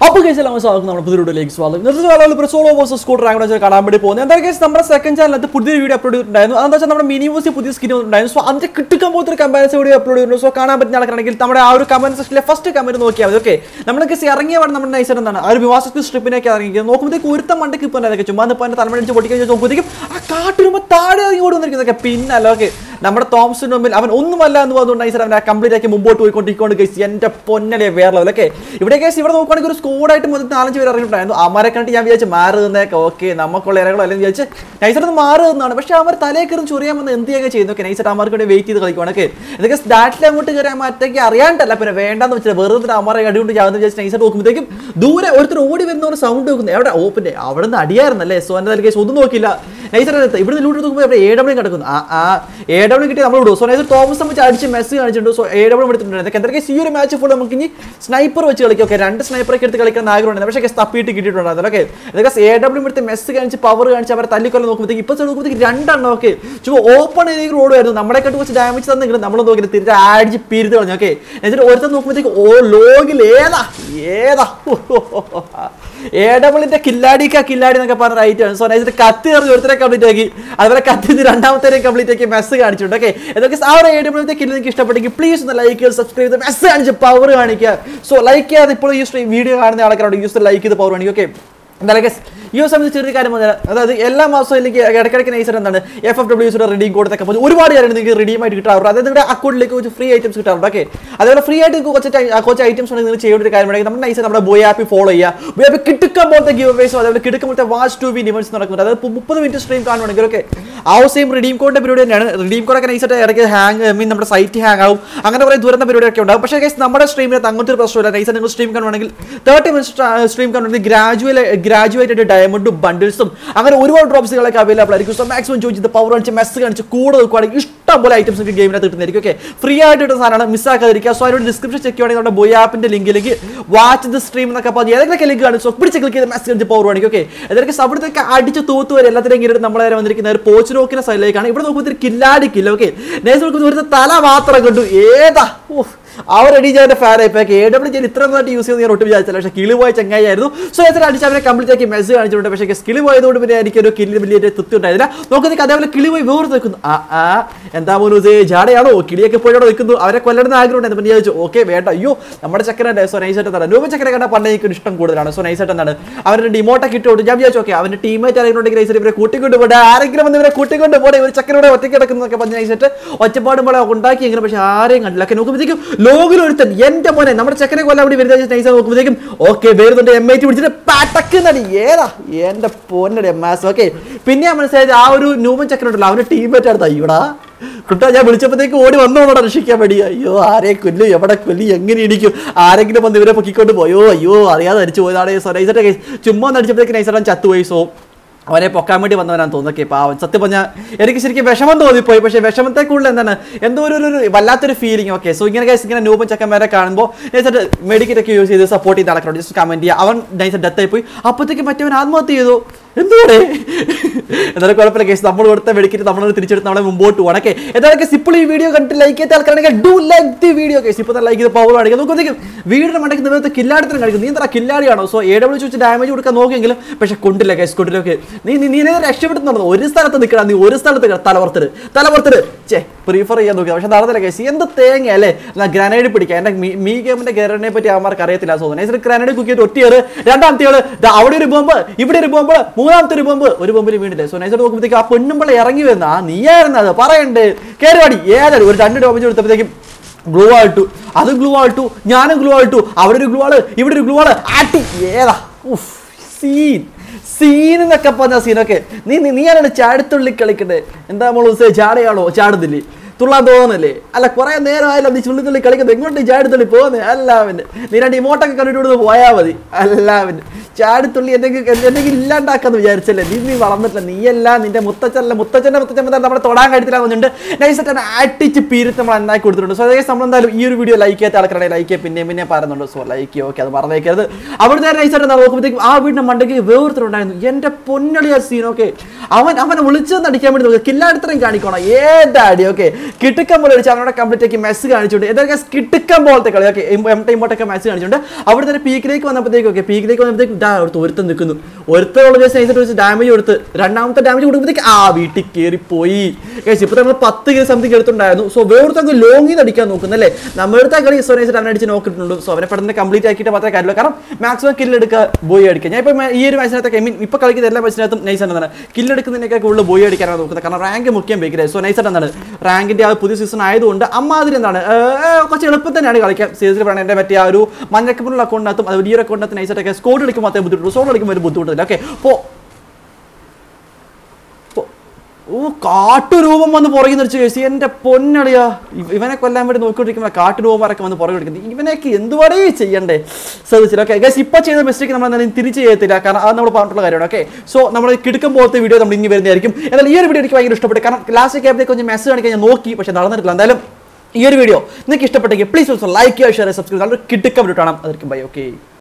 അപ്പോൾ കേസ് എല്ലാം സ്വാഗതം നമ്മുടെ പുതിയ വീഡിയോയിലേക്ക് സ്വാഗതം ഇന്നത്തെ വേളയിൽ ഇപ്പോൾ സോളോ വേഴ്സസ് സ്കൂട്ടർ റാങ്ക് വെച്ച് കാണാൻ വേണ്ടി പോകുന്നത് എന്താ കേസ് നമ്മുടെ സെക്കൻഡ് ചാനലിനകത്ത് പുതിയ വീഡിയോ അപ്ലോഡ് ചെയ്തിട്ടുണ്ടായിരുന്നു അതെന്താ വെച്ചാൽ നമ്മുടെ മിനി യൂസ് പുതിയ സ്കിൻ ഉണ്ടായിരുന്നു സോ അതിന്റെ കിട്ടുക്കാൻ പോലത്തെ ഒരു കമ്പാരിസൺ വീഡിയോ അപ്ലോഡ് ചെയ്തിട്ടുണ്ട് സോ കാണാൻ പറ്റുന്ന ആൾക്കാണെങ്കിൽ നമ്മുടെ ആ ഒരു കമന്റ് സെക്ഷനിലെ ഫസ്റ്റ് കമന്റ് നോക്കിയാൽ മതി ഓക്കെ നമ്മുടെ കേസ് ഇറങ്ങിയ പാട് നമ്മുടെ നൈസർ എന്താണ് ആ ഒരു വിവാസത്തിൽ സ്ട്രിപ്പിനൊക്കെ ഇറങ്ങി നോക്കുമ്പോഴത്തേക്ക് ഒരുത്തം മണ്ടക്ക് ഇപ്പോൾ അതൊക്കെ ചുമ്മാ ഇപ്പോൾ എൻ്റെ തലമടിച്ച് പൊട്ടിക്കാൻ നോക്കുമ്പോഴത്തേക്കും ആ കാട്ടുരുമ്പോൾ താഴെ ഇങ്ങോട്ട് വന്നിരിക്കുന്നതൊക്കെ പിന്നല്ല ഓക്കെ നമ്മുടെ തോമസിന് മുമ്പിൽ അവൻ ഒന്നുമല്ല എന്ന് പറഞ്ഞുകൊണ്ട് നൈസർ അവനെ കംപ്ലീറ്റ് ആക്കി മുമ്പോട്ട് പോയിക്കൊണ്ടിരിക്കൊണ്ട് കേസ് എൻ്റെ പൊന്നലെ വേറെ ലെവൽ ഓക്കെ ഇവിടെ കേസ് ഇവിടെ നോക്കുകയാണെങ്കിൽ ഒരു സ്കോഡായിട്ട് മൊത്തം നാലഞ്ച് പേര് ഇറങ്ങിയിട്ടുണ്ടായിരുന്നു അമാരെ കണ്ടിട്ട് ഞാൻ വിചാരിച്ചു മാറി നിന്നേക്കെ ഓക്കെ നമുക്കുള്ള ഇറങ്ങളോ അല്ലെങ്കിൽ വിചാരിച്ച് നൈസർ മാറി നിന്നാണ് പക്ഷേ അവർ തലേ കയറി ചൊറിയാൻ വന്ന് എന്ത് ചെയ്യുക ചെയ്യുന്നു ഓക്കെ നൈസർ അമാർക്ക് വേണ്ടി വെയിറ്റ് ചെയ്ത് കളിക്കുവാണ് ഓക്കെ ഇതൊക്കെ സ്റ്റാറ്റിൽ അങ്ങോട്ട് കയറിയാൽ മറ്റേക്ക് അറിയാണ്ടല്ല പിന്നെ വേണ്ടെന്ന് വെച്ചാൽ വെറുതെ അമാരെ അടികൊണ്ട് ഞാൻ വിചാരിച്ച് നൈസർ നോക്കുമ്പോഴത്തേക്കും ദൂരെ ഒരുത്തർ ഓടി വരുന്ന ഒരു സൗണ്ട് നോക്കുന്നത് എവിടെ ഓപ്പിന്റെ അവിടെ നിന്ന് അടിയായിരുന്നല്ലേ സോ എൻ്റെ കേസ് ഒന്നും നോക്കില്ല നൈസർ ഇവിടുന്ന് ലൂട്ട് നോക്കുമ്പോൾ ഇവിടെ എ ഡബ്ല്യൂ കിടക്കുന്നു ആ ആ എ ഡബ്ല്യൂ കിട്ടി നമ്മൾ വിടും സോ നൈസർ തോമസ് വെച്ച് അടിച്ച് മെസ്സ് കാണിച്ചിട്ടുണ്ട് സോ എ ഡബ്ല്യൂ എടുത്തിട്ടുണ്ട് എന്തൊക്കെ ഈ ഒരു മാച്ച് ഫുൾ നമുക്ക് ഇനി സ്നൈപ്പർ വെച്ച് കളിക്കാം ഓക്കെ രണ്ട് സ്നൈപ്പറൊക്കെ എടുത്ത് കളിക്കാൻ ആഗ്രഹമുണ്ട് പക്ഷേ കേസ് തപ്പിയിട്ട് കിട്ടിയിട്ടുണ്ടായിരുന്നു ഓക്കെ ഇതൊക്കെ എ ഡബ്ല്യൂ എടുത്ത് മെസ്സ് കാണിച്ച് പവർ കാണിച്ച് അവരെ തല്ലിക്കൊല്ലം നോക്കുമ്പോഴത്തേക്ക് ഇപ്പോൾ നോക്കുമ്പോഴത്തേക്ക് രണ്ടെണ്ണം ഓക്കെ ചുമ്മാ ഓപ്പൺ ഏരിയ റോഡ് ആയിരുന്നു നമ്മളെ കണ്ട് കുറച്ച് ഡാമേജ് തന്നെങ്കിലും നമ്മൾ നോക്കി തിരിച്ച് അടിച്ച് പിരിത്ത് കളഞ്ഞു ഓക്കെ എന്നിട്ട് ഒരുത്തൻ നോക്കുമ്പോഴത്തേക്ക് ഓ ലോഗിൽ ഏതാ ഏതാ എ ഡബിളിന്റെ കില്ലാടിക്ക കില്ലാടി എന്നൊക്കെ പറഞ്ഞ റൈറ്റ് ആണ് സോ നൈസിട്ട് കത്തി എറിഞ്ഞ് ഒരുത്തരെ കംപ്ലീറ്റ് ആക്കി അതുപോലെ കത്തി രണ്ടാമത്തെ കംപ്ലീറ്റ് ആക്കി മെസ്സ് കാണിച്ചിട്ടുണ്ട് ഓക്കെ ഇതൊക്കെ ആ ഒരു എ ഡബിളിന്റെ കില്ല് നിങ്ങൾക്ക് ഇഷ്ടപ്പെട്ടെങ്കിൽ പ്ലീസ് ഒന്ന് ലൈക്ക് ചെയ്ത് സബ്സ്ക്രൈബ് ചെയ്ത് മെസ്സ് കാണിച്ച് പവർ കാണിക്കുക സോ ലൈക്ക് ചെയ്യാതെ ഇപ്പോൾ ഈ സ്ട്രീം വീഡിയോ കാണുന്ന ആൾക്കാരോട് യൂസ് ലൈക്ക് ചെയ്ത് പവർ കാണിക്കുക ഓക്കെ എന്തായാലും guys, ഈ ഒരു സമയത്ത് ചെറിയ കാര്യം പറഞ്ഞാൽ അതായത് എല്ലാ മാസവും എനിക്ക് ഇടയ്ക്കിടയ്ക്ക് നൈസർ എന്താണ് എഫ് എഫ് ഡബ്ല്യൂസിയുടെ റിഡീം കോഡൊക്കെ പറഞ്ഞ് ഒരുപാട് കാര്യങ്ങൾ നിങ്ങൾക്ക് റിഡീം ആയിട്ട് കിട്ടാറുണ്ട് അതായത് നിങ്ങളുടെ അക്കൗണ്ടിലേക്ക് കുറച്ച് ഫ്രീ ഐറ്റംസ് കിട്ടാറുണ്ട് ഓക്കെ അതേപോലെ ഫ്രീ ആയിട്ട് നിങ്ങൾക്ക് കുറച്ച് ടൈ- കുറച്ച് ഐറ്റംസ് ഉണ്ടെങ്കിൽ നിങ്ങൾ ചെയ്യേണ്ട ഒരു കാര്യമാണെങ്കിൽ നമ്മുടെ നൈസർ നമ്മുടെ ബോയ് ആപ്പ് ഫോളോ ചെയ്യുക ബോയ് ആപ്പ് കിട്ടുക്കാൻ പോലത്തെ ഗീവ് വേസും അതേപോലെ കിടക്കാൻ പോലത്തെ വാച്ച് ടു ബി നിമൻസ് നടക്കുന്നുണ്ട് അതായത് മുപ്പത് മിനിറ്റ് സ്ട്രീം കാണുവാണെങ്കിൽ ഓക്കെ ആ സെയിം റിഡീം കോഡിന്റെ പരിപാടി തന്നെയാണ് റിഡീം കോഡൊക്കെ നൈസായിട്ട് ഇടയ്ക്ക് ഹാങ് മീൻ നമ്മുടെ സൈറ്റ് ഹാങ് ആവും അങ്ങനെ കുറേ ദുരന്ത പരിപാടിയൊക്കെ ഉണ്ടാവും പക്ഷേ guys, നമ്മുടെ സ്ട്രീമിനകത്ത് അങ്ങനത്തെ ഒരു പ്രശ്നമില്ല നൈസായിട്ട് നിങ്ങൾ സ്ട്രീം കാണുവാണെങ്കിൽ തേർട്ടി മിനിറ്റ് സ്ട്രീം കാണുവാണെങ്കിൽ ഗ്രാജുവൽ ഗ്രാജുവേറ്റ് ആയിട്ട് ഡയമണ്ടും ബണ്ടിൽസും അങ്ങനെ ഒരുപാട് ഡ്രോപ്സുകളൊക്കെ അവൈലബിൾ ആയിരിക്കും സോ മാക്സിമം ചോദിച്ചത് പവർ കാണിച്ച് മെസ്സ് കാണിച്ച് കൂടെ നോക്കുവാണെങ്കിൽ ഇഷ്ടം പോലെ ഐറ്റംസ് ഒക്കെ ഗെയിമിനകത്ത് കിട്ടുന്നതായിരിക്കും ഓക്കെ ഫ്രീ ആയിട്ട് കിട്ടുന്ന സാധനമാണ് മിസ്സാക്കാതിരിക്കുക സോ അതിനോട് ഡിസ്ക്രിപ്ഷൻ ചെക്ക് ചെയ്യുവാണെങ്കിൽ നമ്മുടെ ബോയ് ആപ്പിന്റെ ലിങ്കിലേക്ക് വാച്ച് ദ സ്ട്രീം എന്നൊക്കെ പറഞ്ഞ് ഏതെങ്കിലുമൊക്കെ ലിങ്ക് കാണും സോ പിടിച്ച് ക്ലിക്ക് ചെയ്ത് മെസ്സ് കാണിച്ച് പവർ കാണിക്കും ഓക്കെ ഇതൊക്കെ അവിടത്തേക്ക് അടിച്ച് തൂത്ത് വരെ എല്ലാത്തിനും ഇങ്ങനെ നമ്മളെ നേരെ വന്നിരിക്കുന്ന ഒരു പോച്ച് നോക്കിന സൈഡിലേക്കാണ് ഇവിടെ നോക്കുമ്പോൾ കില്ലാടി കില്ല ഓക്കെ നേരെ നോക്കുമ്പോൾ ഒരു തല മാത്രം കണ്ടു ഏതാ ഓഹ് ആ ഒരു അടിച്ചാന്റെ ഫാൻ ആയിപ്പോയി എ ഡബ്ല്യൂ ഞാൻ ഇത്ര നന്നായിട്ട് യൂസ് ചെയ്യുന്ന ഞാൻ ഒട്ടും വിചാരിച്ചില്ല പക്ഷേ കിളി പോയ ചങ്ങായിരുന്നു സോ എത്ര അടിച്ച് അവനെ കംപ്ലീറ്റ് ആക്കി മെസ്സേജ് കാണിച്ചിട്ടുണ്ട് പക്ഷേ കിളി പോയതുകൊണ്ട് പിന്നെ എനിക്കൊരു കിളി വലിയ തൃപ്തി ഉണ്ടായിരുന്നില്ല നോക്കുന്നേക്ക് അതേപോലെ കിളി പോയി വേറെ നിൽക്കുന്നു ആ ആ എന്താ മോനൂസേ ജാടയാണോ കിളിയൊക്കെ പോയോടെ നിൽക്കുന്നു അവരെ കൊല്ലണമെന്ന് ആഗ്രഹം ഉണ്ടായിരുന്നു പിന്നെ ചോദിച്ചു ഓക്കെ വേണ്ട അയ്യോ നമ്മുടെ ചക്കരൻ്റെ സോ നൈസായിട്ട് എന്താണ് രൂപ ചക്കര കണ്ടാൽ പണ്ട് എനിക്ക് ഇഷ്ടം കൂടുതലാണ് സോ നൈസായിട്ട് എന്താണ് അവരുടെ ഡിമോട്ടൊക്കെ ഇട്ടുകൊണ്ട് ഞാൻ വിചാരിച്ചു ഓക്കെ അവന്റെ ടീമേറ്റ് ആരെങ്കിലും നൈസായിട്ട് ഇവരെ കൂട്ടിക്കൊണ്ട് പോട്ടെ ആരെങ്കിലും വന്ന് ഇവരെ കൂട്ടിക്കൊണ്ട് പോട്ടെ ഒരു ചക്കരയുടെ ഒറ്റയ്ക്ക് കിടക്കുന്നതൊക്കെ പറഞ്ഞ് നൈസായിട്ട് ഒച്ചപ്പാടും പോലെ ഉണ്ടാക്കി എങ്ങനെ പക്ഷേ ആരെയും കണ്ടില്ല ഒക്കെ നോക്കുമ്പോഴത്തേക്കും ലോകിൽ ഒരുത്തൻ എന്റെ മോനെ നമ്മുടെ ചെക്കനെ കൊല്ലാൻ വേണ്ടി വരുന്ന നൈസ നോക്കുമ്പോഴത്തേക്കും ഓക്കെ വരുന്നുണ്ട് എം ഐ ടി പിടിച്ചിട്ട് പടക്കുന്നടി ഏതാ എന്റെ പൊന്നടി എം ആസ് ഓക്കെ പിന്നെ ഞാൻ മനസ്സിലായത് ആ ഒരു ന്യൂമൻ ചക്കൻ ഉണ്ടല്ലോ അവന്റെ ടീമേറ്റ് അടുത്ത് അയ്യോടാ കുട്ടാ ഞാൻ വിളിച്ചപ്പോഴത്തേക്ക് ഓടി വന്നോടാ രക്ഷിക്കാൻ വേണ്ടി അയ്യോ ആരെ കൊല്ലു എവിടെ കൊല്ലി എങ്ങനെ ഇടിക്കും ആരെങ്കിലും വന്ന് ഇവരെ പൊക്കിക്കൊണ്ട് പോയോ അയ്യോ അറിയാതെ അടിച്ചു പോയതാണ് സോ നൈസത്തെ കേസ് ചുമ്മാ ഒന്ന് അടിച്ചപ്പോഴത്തേക്ക് നൈസറാൻ ചത്തുപോയി സോ അവനെ പൊക്കാൻ വേണ്ടി വന്നവനാന്ന് തോന്നുന്നു പാവൻ സത്യം പറഞ്ഞാൽ എനിക്ക് ശരിക്കും വിഷമം തോന്നിപ്പോയി പക്ഷേ വിഷമത്തെ കൂടുതൽ എന്താണ് എന്തോ ഒരു ഒരു ഒരു വല്ലാത്തൊരു ഫീലിംഗ് ഓക്കെ സോ ഇങ്ങനെ guys ഇങ്ങനെ നൂപൻ ചക്കന്മാരെ കാണുമ്പോൾ നൈസായിട്ട് മെഡിക്കറ്റ് ഒക്കെ യൂസ് ചെയ്ത് സപ്പോർട്ട് ചെയ്ത് നടക്കണം ജസ്റ്റ് കമന്റ് ചെയ്യുക അവൻ നൈസായിട്ട് ഡെത്ത് ആയി പോയി അപ്പോഴത്തേക്ക് മറ്റവൻ ആത്മഹത്യ ചെയ്തു എന്തോടെ എന്നാലും കുഴപ്പമില്ല കേസ് നമ്മൾ കൊടുത്ത മെഡിക്കറ്റ് നമ്മൾ തിരിച്ചെടുത്ത് നമ്മളെ മുമ്പോട്ട് പോകണം ഓക്കെ എന്തായാലും ഇപ്പോൾ ഈ വീഡിയോ കണ്ടിട്ട് ലൈക്ക് ചെയ്ത ആൾക്കാരാണെങ്കിൽ do like the video cause ഇപ്പോൾ ലൈക്ക് ചെയ്ത് പവർ കാണിക്കുക നോക്കുമ്പോഴത്തേക്കും വീടിന്റെ മണ്ടയ്ക്ക് നിന്നത്തെ കില്ലാടിത്തരം കാണിക്കും നീ എന്താ കില്ലാടിയാണോ സോ എ ഡബ്ല്യൂ ചോദിച്ച് ഡാമേജ് കൊടുക്കാൻ നോക്കിയെങ്കിലും പക്ഷെ കൊണ്ടില്ല കേസ് കൊണ്ടില്ല ഓക്കെ നീ നീ നീ രക്ഷപ്പെടുത്തുന്നുണ്ടോ ഒരു സ്ഥലത്ത് നിൽക്കണം നീ ഒരു സ്ഥലത്ത് നിൽക്കണം തലവർത്തര് തലവർത്തര് ചേ പ്രീഫർ ചെയ്യാൻ നോക്കിയത് പക്ഷെ നടന്നില്ല കേസ് എന്ത് തേങ്ങ അല്ലേ ഞാൻ ഗ്രാനൈഡ് പിടിക്കാം എൻ്റെ മീ- മീ ഗെയിമിന്റെ ഗ്രാനൈഡിനെ പറ്റി അവന്മാർക്ക് അറിയത്തില്ല സോ നൈസിൽ ഗ്രാനൈഡ് കുക്ക് ചെയ്ത് ഒറ്റയേറ് രണ്ടാമത്തെ ആള് ദാ അവിടെ ഒരു ബോംബ് ഇവിടെ ഒരു ബോംബ് മൂന്നാമത്തെ ഒരു ബോംബ് ഒരു ബോംബിൽ വീണില്ലേ സോ നൈസർ നോക്കുമ്പോഴത്തേക്ക് ആ പെണ്ണുമ്പളെ ഇറങ്ങി വരുന്ന ആ നീയായിരുന്നത് പറയണ്ടേ കേരവാടി ഏതായാലും ഒരു രണ്ട് ഡോമേജ് കൊടുത്തപ്പോഴത്തേക്കും ഗ്ലൂ ആയിട്ടു അതും ഗ്ലൂ ആയിട്ടു ഞാനും ഗ്ലൂ ആയിട്ടു അവിടെ ഒരു ഗ്ലൂ ആള് ഇവിടെ ഒരു ഗ്ലൂ ആള് ആട്ടി ഏതാ ഉഫ് സീൻ സീൻ എന്നൊക്കെ പറഞ്ഞ സീനൊക്കെ നീ നീ നീയാണ് ചാടിത്തുള്ളി കളിക്കണ്ടേ എന്താ നമ്മൾ ചാടയാണോ ചാടുന്നില്ലേ തുള്ളാൻ തോന്നുന്നില്ലേ അല്ല കുറെ നേരമായാലും നീ ചുള്ളി തുള്ളി കളിക്കുന്നത് എങ്ങോട്ട് ചാടിത്തുള്ളി പോകുന്നത് അല്ല അവന് നീ രണ്ട് ഇമോട്ടൊക്കെ കണ്ടിട്ട് ഇവിടുന്ന് പോയാൽ മതി അല്ല അവന് ചാടിത്തുള്ളി എന്തെങ്കിലും എന്തെങ്കിലും ഇല്ലാണ്ടാക്കാന്ന് വിചാരിച്ചല്ലേ നീ നീ വളർന്നിട്ടില്ല നീയല്ല നിന്റെ മുത്തച്ഛനല്ല മുത്തച്ഛന്റെ മുത്തച്ഛൻ മുതൽ നമ്മളെ തൊടാൻ കഴിയത്തില്ല പറഞ്ഞിട്ട് നൈസായിട്ട് അടിച്ച് പീരിത്ത് നമ്മൾ എന്നായി കൊടുത്തിട്ടുണ്ട് സോ അതേ നമ്മൾ എന്തായാലും ഈ ഒരു വീഡിയോ ലൈക്ക് ചെയ്യാത്ത ആൾക്കാരുടെ ലൈക്ക് ചെയ്യുക പിന്നെയും പിന്നെ പറയുന്നുണ്ട് സോ ലൈക്ക് ചെയ്യുക ഓക്കെ അത് മറന്നേക്കരുത് അവിടുത്തെ നൈസായിട്ട് എന്താ നോക്കുമ്പോഴത്തേക്കും ആ വീടിന്റെ മണ്ടയ്ക്ക് വേർത്തിട്ടുണ്ടായിരുന്നു എന്റെ പൊന്നളിയ സീൻ ഓക്കെ അവൻ അവനെ വിളിച്ചെന്ന് അടിക്കാൻ വേണ്ടി നോക്കുക കില്ലാടിത്തരം കാണിക്കണം ഏതാടി ഓക്കെ കിട്ടുക്കം പോലെ അടിച്ച് അവനോട് കംപ്ലീറ്റ് ആക്കി മെസ്സ് കാണിച്ചുകൊണ്ട് എന്തൊക്കെ കിട്ടുക്കം പോലത്തെ കളി ഓക്കെ എം ടൈമോട്ടൊക്കെ മെസ്സ് കാണിച്ചുകൊണ്ട് അവിടെ തന്നെ പീക്കിലേക്ക് വന്നപ്പോഴത്തേക്ക് ഓക്കെ പീക്കിലേക്ക് വന്നപ്പോഴത്തേക്ക് ഇതാ അവിടുത്തെ ഒരുത്തം നിൽക്കുന്നു ഒരുത്തുള്ള ജസ്റ്റ് നൈസായിട്ട് വെച്ച് ഡാമേജ് കൊടുത്ത് രണ്ടാമത്തെ ഡാമേജ് കൊടുക്കുമ്പോഴത്തേക്ക് ആ വീട്ടിൽ കയറിപ്പോയി ഇപ്പോൾ നമ്മൾ പത്ത് കിലോ സംതിങ് എടുത്തിട്ടുണ്ടായിരുന്നു സോ വേറൊരുത്തങ്ങ് ലോങ്ങിൽ നിന്ന് അടിക്കാൻ നോക്കുന്നല്ലേ നമ്മുടെ കളി സോ നൈസായിട്ട് അവനെ അടിച്ച് നോക്കിയിട്ടുണ്ട് സോ അവനെ പെട്ടെന്ന് കംപ്ലീറ്റ് ആക്കിയിട്ട് മാത്രമേ കാര്യമുള്ളൂ കാരണം മാക്സിമം കില്ലെടുക്കുക ബോയ് അടിക്കുക ഞാൻ ഇപ്പോൾ ഈ ഒരു മാച്ചിനകത്തൊക്കെ ഐ മീൻ ഇപ്പോൾ കളിക്കുന്ന എല്ലാ മാച്ചിനകത്തും നൈസ് എന്താണ് കില്ലെടുക്കുന്നതിനൊക്കെ കൂടുതൽ ബോയ് അടിക്കാനാണ് നോക്കുന്നത് കാരണം റാങ്ക് മുഖ്യം വെക്കുന്നത് സോ നൈസായിട്ട് എന്താണ് റാങ്കിന്റെ ആ പുതിയ സീസൺ ആയതുകൊണ്ട് അമ്മാതിരി എന്താണ് ഏർ, കുറച്ച് എളുപ്പം തന്നെയാണ് കളിക്കാൻ സീരീസിൽ പറയുന്നത് എൻ്റെ മറ്റേ ആ ഒരു മഞ്ഞക്കപ്പുള്ള അക്കൗണ്ടിനകത്തും അത് വലിയൊരു അക്കൗണ്ടിനകത്ത് നൈസായിട്ടൊക്കെ സ്കോഡ് കളിക്കുമ്പോൾ മാത്രമേ ബുദ്ധിമുട്ടുള്ളൂ സോൾ കളിക്കുമ്പോൾ ഒരു ബുദ്ധിമുട്ടില്ല ഓക്കെ അപ്പോൾ ഓ കാട്ടുരൂപം വന്ന് പുറകെ നിറച്ച് കഴിച്ചു എൻ്റെ പൊന്നളിയാ ഇവ- ഇവനെ കൊല്ലാൻ വേണ്ടി നോക്കിക്കൊണ്ടിരിക്കുമ്പോൾ കാട്ടുരൂപന്മാരൊക്കെ വന്ന് പുറകെ കൊടുക്കുന്നത് ഇവനൊക്കെ എന്തുവാടേ ചെയ്യണ്ടേ ശ്രദ്ധിച്ചില്ല ഓക്കെ ഗസ് ഇപ്പോൾ ചെയ്ത മിസ്റ്റേക്ക് നമ്മൾ എന്തായാലും തിരിച്ച് ചെയ്യത്തില്ല കാരണം അത് നമ്മൾ പറഞ്ഞിട്ടുള്ള കാര്യമാണ് ഓക്കെ സോ നമ്മൾ കിടക്കും പോലത്തെ വീഡിയോ നമ്മൾ ഇനി വരുന്നതായിരിക്കും എന്നാൽ ഈ ഒരു വീഡിയോ എനിക്ക് ഭയങ്കര ഇഷ്ടപ്പെട്ടു കാരണം ലാസ്റ്റ് ക്യാബിലേക്ക് കുറച്ച് മെസ്സേജ് കാണിക്കാൻ ഞാൻ നോക്കി പക്ഷേ നടന്നിട്ടില്ല എന്തായാലും ഈ ഒരു വീഡിയോ നിങ്ങൾക്ക് ഇഷ്ടപ്പെട്ടെങ്കിൽ പ്ലീസ് ഓൾസോ ലൈക്ക് ചെയ്യുക ഷെയർ സബ്സ്ക്രൈബ് നല്ലൊരു കിടക്കം വീഡിയോ കാണാം അതായിരിക്കും ബൈ ഓക്കെ